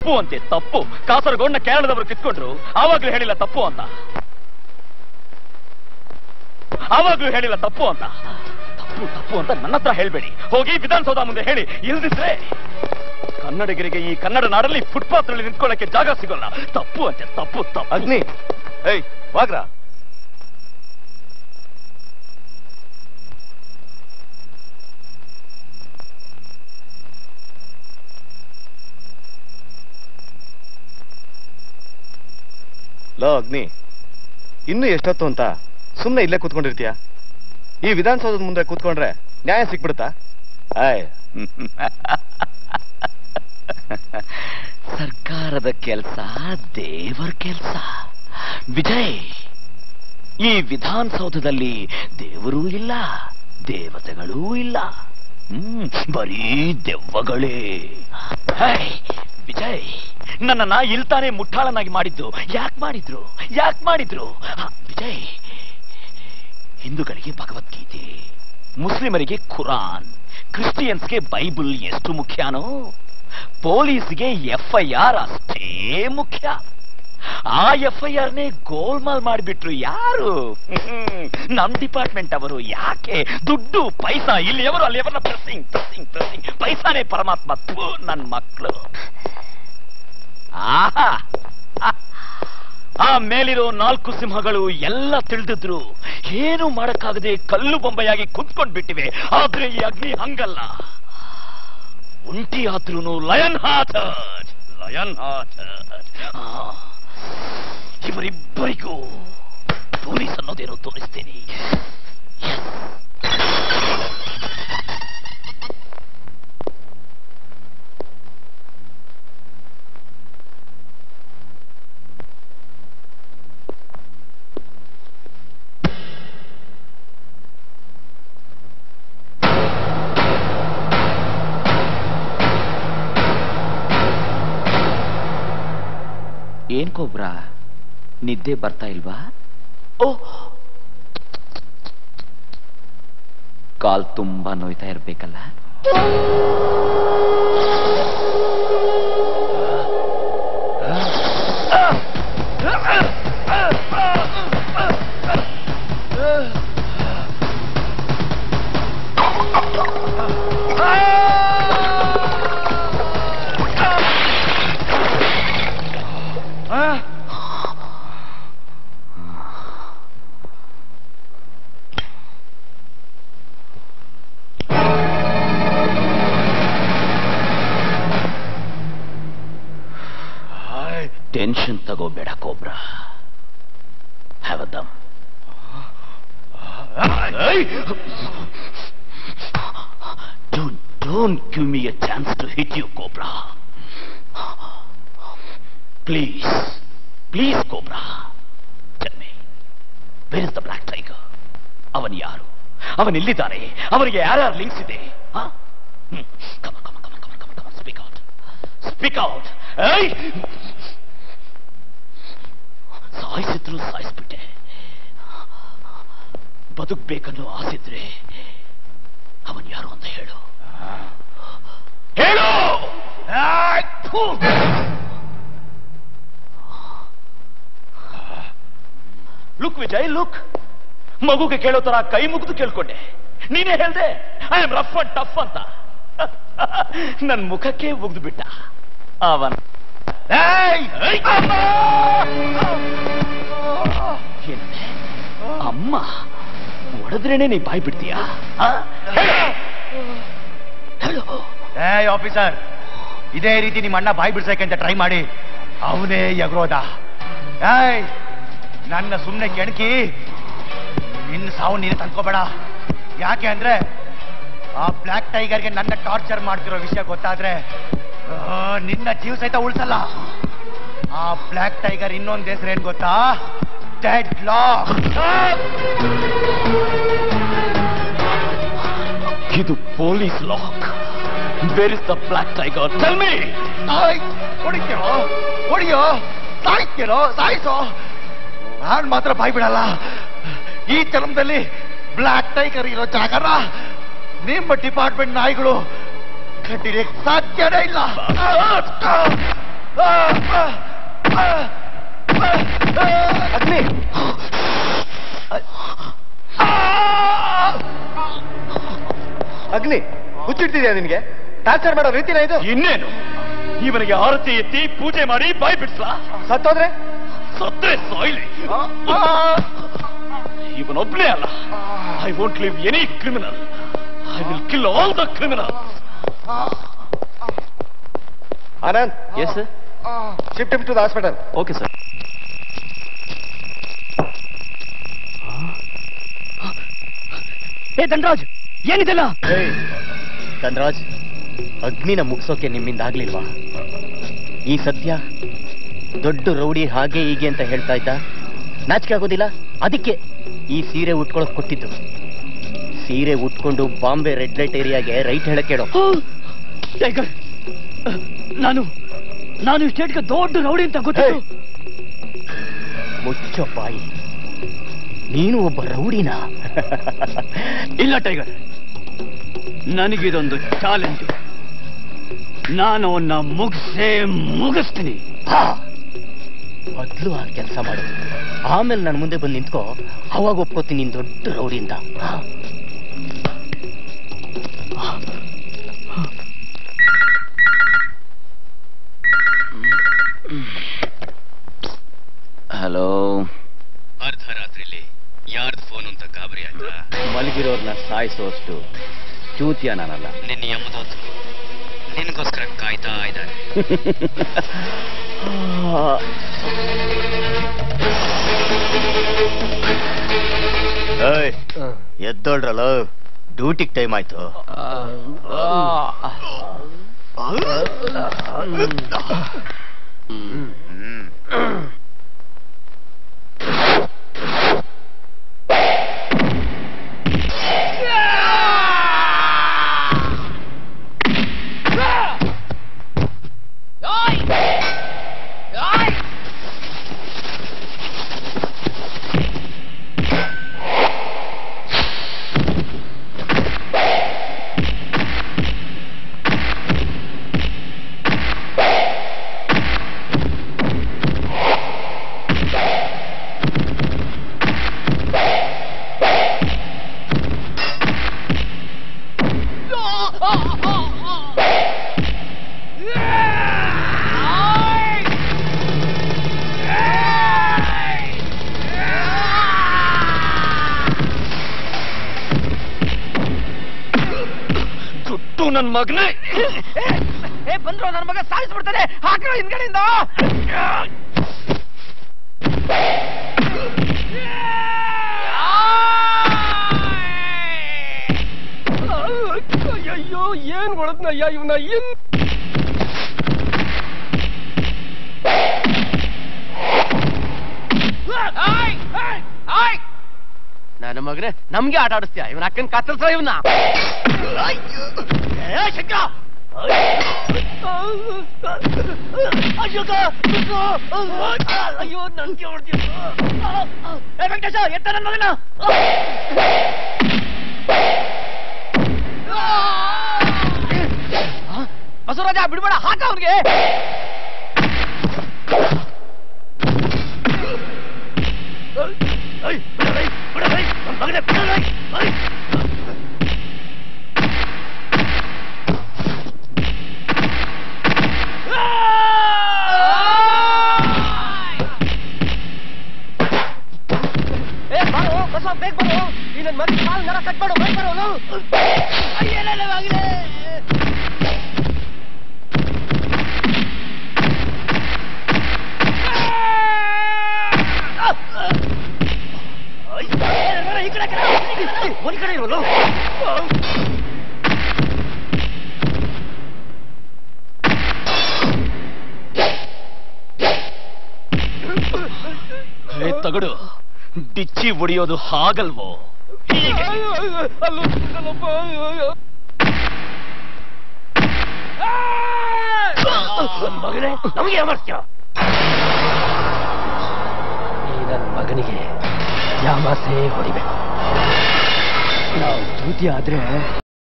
ತಪ್ಪು ಅಂತೆ ತಪ್ಪು ಕಾಸರಗೋಡ್ನ ಕೇರಳದವರು ಕಿತ್ಕೊಂಡ್ರು ಆವಾಗ್ಲೂ ಹೇಳಿಲ್ಲ ತಪ್ಪು ಅಂತ ಆವಾಗ್ಲೂ ಹೇಳಿಲ್ಲ ತಪ್ಪು ಅಂತ ತಪ್ಪು ತಪ್ಪು ಅಂತ ನನ್ನ ಹತ್ರ ಹೇಳ್ಬೇಡಿ ಹೋಗಿ ವಿಧಾನಸೌಧ ಮುಂದೆ ಹೇಳಿ ಇಲ್ದಿದ್ರೆ ಕನ್ನಡಿಗರಿಗೆ ಈ ಕನ್ನಡ ನಾಡಲ್ಲಿ ಫುಟ್ಪಾತ್ ನಲ್ಲಿ ನಿಂತ್ಕೊಳ್ಳಕ್ಕೆ ಜಾಗ ಸಿಗೋಲ್ಲ ತಪ್ಪು ಅಂತೆ ತಪ್ಪು ತಪ್ಪು ಅಗ್ನಿ ಏಯ್ ವಾಗ್ರ ಲೋ ಅಗ್ನಿ ಇನ್ನು ಎಷ್ಟೊತ್ತು ಅಂತ ಸುಮ್ಮನೆ ಇಲ್ಲೇ ಕೂತ್ಕೊಂಡಿರ್ತೀಯ ಈ ವಿಧಾನಸೌಧದ ಮುಂದೆ ಕೂತ್ಕೊಂಡ್ರೆ ನ್ಯಾಯ ಸಿಕ್ಬಿಡುತ್ತಾ ಆಯ್ ಸರ್ಕಾರದ ಕೆಲಸ ದೇವರ ಕೆಲಸ ವಿಜಯ್ ಈ ವಿಧಾನಸೌಧದಲ್ಲಿ ದೇವರೂ ಇಲ್ಲ ದೇವತೆಗಳೂ ಇಲ್ಲ ಹ್ಮ್ ಬರೀ ದೆವ್ವಗಳೇ ಹೈ, ವಿಜಯ್ ನನ್ನನ್ನ ಇಲ್ತಾನೆ ಮುಟ್ಟಾಳನಾಗಿ ಮಾಡಿದ್ದು ಯಾಕೆ ಮಾಡಿದ್ರು ಯಾಕೆ ಮಾಡಿದ್ರು ಹ, ವಿಜಯ್ ಹಿಂದೂಗಳಿಗೆ ಭಗವದ್ಗೀತೆ ಮುಸ್ಲಿಮರಿಗೆ ಖುರಾನ್ ಕ್ರಿಸ್ಟಿಯನ್ಸ್ಗೆ ಬೈಬಲ್ ಎಷ್ಟು ಮುಖ್ಯನೋ ಪೊಲೀಸ್ಗೆ ಎಫ್ಐಆರ್ ಅಷ್ಟೇ ಮುಖ್ಯ ಆ ಎಫ್ಐಆರ್ನೇ ಗೋಲ್ಮಾಲ್ ಮಾಡಿಬಿಟ್ರು ಯಾರು ಹ್ಮ್, ನಮ್ ಡಿಪಾರ್ಟ್ಮೆಂಟ್ ಅವರು ಯಾಕೆ ದುಡ್ಡು ಪೈಸಾ ಇಲ್ಲಿ ಅವರು ಅಲ್ಲಿ ಅವರನ್ನ ಪ್ರೆಸ್ಸಿಂಗ್ ಪ್ರೆಸ್ಸಿಂಗ್ ಪ್ರೆಸ್ಸಿಂಗ್ ಪೈಸಾನೇ ಪರಮಾತ್ಮ ಥು, ನನ್ ಮಕ್ಕಳು ಆಹಾ ಆ ಮೇಲಿರೋ ನಾಲ್ಕು ಸಿಂಹಗಳು ಎಲ್ಲ ತಿಳಿದಿದ್ರು ಏನು ಮಾಡಕ್ಕಾಗದೆ ಕಲ್ಲು ಬೊಂಬೆಯಾಗಿ ಕುತ್ಕೊಂಡ್ ಬಿಟ್ಟಿವೆ ಆದ್ರೆ ಈ ಅಗ್ನಿ ಹಂಗಲ್ಲ ಒಂಟಿ ಆದ್ರೂನು ಲಯನ್ ಹಾಥರ್ಡ್ ಲಯನ್ ಹಾಥರ್ಡ್ ಇವರಿಬ್ಬರಿಗೂ ಪೊಲೀಸ್ ಅನ್ನೋದೇನೋ ತೋರಿಸ್ತೇನೆ ಏನ್ ಕೊಬ್ರ ನಿದ್ದೆ ಬರ್ತಾ ಇಲ್ವಾ ಓ ಕಾಲ್ ತುಂಬಾ ನೋಯ್ತಾ ಇರ್ಬೇಕಲ್ಲ ಟೆನ್ಷನ್ ತಗೋಬೇಡ cobra have a dumb Don't, don't give me a chance to hit you, Cobra. Please, please, Cobra. Tell me, where is the black tiger? ಅವನ್ ಯಾರು ಅವನ್ ಎಲ್ಲಿದ್ದಾನೆ ಅವನಿಗೆ ಯಾರ್ಯಾರು ಲಿಂಕ್ಸ್ ಇದೆ ಸ್ಪೀಕ್ ಔಟ್ ಸ್ಪೀಕ್ ಔಟ್ ಸಾಯಿಸಿದ್ರು ಸಾಯಿಸ್ಬಿಟ್ಟೆ ಬದುಕ್ಬೇಕನ್ನೋ ಆಸಿದ್ರೆ ಅವನ್ ಯಾರು ಅಂತ ಹೇಳು ಹೇಳು ಲುಕ್ ವಿಜಯ್ ಲುಕ್ ಮಗುಗೆ ಕೇಳೋ ತರ ಕೈ ಮುಗಿದು ಕೇಳ್ಕೊಂಡೆ ನೀನೇ ಹೇಳ್ದೆ I am rough and tough ಅಂತ ನನ್ ಮುಖಕ್ಕೆ ಉಗ್ದು ಬಿಟ್ಟ ಅವನ್ ಏನಂದೆ? ಅಮ್ಮ ಹೊಡೆದ್ರೇನೆ ನೀ ಬಾಯ್ ಬಿಡ್ತೀಯಾ ಆ? ಹೇಳು. ಹೇಳು ಏಯ್ ಆಫೀಸರ್ ಇದೇ ರೀತಿ ನಿಮ್ಮ ಅಣ್ಣ ಬಾಯಿ ಬಿಡ್ಸಕ್ಕೆ ಅಂತ ಟ್ರೈ ಮಾಡಿ ಅವನೇ ಎಗರೋದ ಏಯ್ ನನ್ನ ಸುಮ್ಮನೆ ಕೆಣಕಿ ನಿನ್ನ ಸಾವು ನೀನು ತಂದ್ಕೋಬೇಡ ಯಾಕೆ ಅಂದ್ರೆ ಆ ಬ್ಲ್ಯಾಕ್ ಟೈಗರ್ಗೆ ನನ್ನ ಟಾರ್ಚರ್ ಮಾಡ್ತಿರೋ ವಿಷಯ ಗೊತ್ತಾದ್ರೆ ಆ, ನಿನ್ನ ಜೀವ ಸಹಿತ ಉಳಿಸಲ್ಲ ಆ ಬ್ಲ್ಯಾಕ್ ಟೈಗರ್ ಇನ್ನೊಂದು ಹೆಸರು ಏನ್ ಗೊತ್ತಾ ಡೆಡ್ ಲಾಕ್ ಇದು police lock where is the black tiger tell me ಹೊಡಿತೀರೋ ಹೊಡಿಯೋ ಸಾಯ್ತೀರೋ ಸಾಯಿಸೋ ನಾನ್ ಮಾತ್ರ ಬಾಯ್ ಬಿಡಲ್ಲ ಈ ಜನ್ಮದಲ್ಲಿ ಬ್ಲ್ಯಾಕ್ ಟೈಗರ್ ಇರೋ ಜಾಗನ ನಿಮ್ಮ ಡಿಪಾರ್ಟ್ಮೆಂಟ್ ನಾಯಿಗಳು ಕಟ್ಟಿಡಕ್ ಸಾಧ್ಯನೇ ಇಲ್ಲ ಹುಚ್ಚಿದ್ಯಾ ನಿನ್ಗೆ ಟಾರ್ಚರ್ ಮಾಡೋ ರೀತಿನ ಇದು ಇನ್ನೇನು ಇವನಿಗೆ ಆರತಿ ಎತ್ತಿ ಪೂಜೆ ಮಾಡಿ ಬಾಯ್ ಬಿಡ್ಸ್ಲಾ ಸತ್ತೋದ್ರೆ ಸತ್ತರೆ ಸಾಯ್ಲಿ ಇವನೊಬ್ನೇ ಅಲ್ಲ I won't leave any criminal I will kill all the criminal Anand yes sir shift to the hospital okay sir ಏ ಧನರಾಜ್ ಏನಿದೆಲ್ಲ ಧನರಾಜ್ ಅಗ್ನಿನ ಮುಗಿಸೋಕೆ ನಿಮ್ಮಿಂದ ಆಗ್ಲಿಲ್ವಾ ಈ ಸತ್ಯ ದೊಡ್ಡ ರೌಡಿ ಹಾಗೆ ಹೀಗೆ ಅಂತ ಹೇಳ್ತಾ ಇದ್ದ ನಾಚಿಕೆ ಆಗೋದಿಲ್ಲ ಅದಕ್ಕೆ ಈ ಸೀರೆ ಉಟ್ಕೊಳಕ್ ಕೊಟ್ಟಿದ್ದು ಸೀರೆ ಉಟ್ಕೊಂಡು ಬಾಂಬೆ ರೆಡ್ ಲೈಟ್ ಏರಿಯಾಗೆ ರೈಟ್ ಹೇಳಕ್ ಹೇಳೋ ಟೈಗರ್ ನಾನು ನಾನು ಈ ಸ್ಟೇಟ್ಗೆ ದೊಡ್ಡ ರೌಡಿ ಅಂತ ಗೊತ್ತಿತ್ತು ಮುಚ್ಚೋ ಬಾಯಿ ನೀನು ಒಬ್ಬ ರೌಡಿನ ಇಲ್ಲ ಟೈಗರ್ ನನಗಿದೊಂದು ಚಾಲೆಂಜ್ ನಾನು ಅವನ್ನ ಮುಗಿಸೇ ಮುಗಿಸ್ತೀನಿ ಮೊದ್ಲು ಆ ಕೆಲಸ ಮಾಡು ಆಮೇಲೆ ನನ್ನ ಮುಂದೆ ಬಂದು ನಿಂತ್ಕೋ ಅವಾಗ ಒಪ್ಕೋತೀನಿ ನೀನ್ ದೊಡ್ಡ ರೌಡಿ ಅಂತ ಹಾ. ಹಲೋ ಅರ್ಧ ರಾತ್ರಿಲಿ ಯಾರ್ದು ಫೋನ್ ಅಂತ ಗಾಬರಿ ಆಯ್ತಾ ಮಲಗಿರೋರ್ನ ಸಾಯಿಸೋಷ್ಟು ಚೂತಿಯ ನಾನಲ್ಲ ನಿನ್ನ ಯಮದೋತು ನಿನಗೋಸ್ಕರ ಕಾಯ್ತಾ ಇದ್ದಾರೆ ಎದ್ದೋಳ್ರಲ್ಲ ಡ್ಯೂಟಿಗೆ ಟೈಮ್ ಆಯ್ತು ದುಡ್ಡು ನನ್ ಮಗನೇ ಏ ಬಂದ್ರು ನನ್ನ ಮಗ ಸಾಯಿಸ್ಬಿಡ್ತಾನೆ ಹಾಕಿರೋ ಹಿಂದ್ಗಡೆಯಿಂದ ಅಯ್ಯೋ ಏನ್ ಹೊಡೆದ್ನಯ್ಯ ಇವನ ಏನ್ ನನ್ನ ಮಗನೇ ನಮ್ಗೆ ಆಟ ಆಡಿಸ್ತೀಯ ಇವನ ಅಕ್ಕನ್ ಕತ್ತರಿಸ ಇವನ ಅಯ್ಯೋ ನನ್ಗೆ ಹೊಡ್ತೀಯ ವೆಂಕಟೇಶ ಎತ್ತ ನನ್ನ ಮಗನ ಬಸವರಾಜ ಬಿಡ್ಬೇಡ ಹಾಕ ಅವ್ನಿಗೆ ಏ ಬಾರೋ ಬಸವ ಬೇಗ ಬಾರೋ ಈ ನನ್ನ ಮಗ ಕಾಲ್ ನರ ಕಟ್ ಮಾಡು ಬೇಗ ಬಾರೋ ಆಗಿದೆ ಈ ಕಡೆ ಕಡೆ ಒಂದ್ ಕಡೆ ಇರೋದು ಹೇ ತಗಡು ಬಿಚ್ಚಿ ಒಡೆಯೋದು ಹಾಗಲ್ವೋ ಹೀಗೆ ನನ್ ಮಗನೇ ನಮಗೆ ಅಮರ್ತ್ಯ ಈ ನನ್ನ ಮಗನಿಗೆ ಯಾಮಾಸೆ ಹೊಡಿಬೇಕು ನಾವು ಚ್ಯುತಿ ಆದ್ರೆ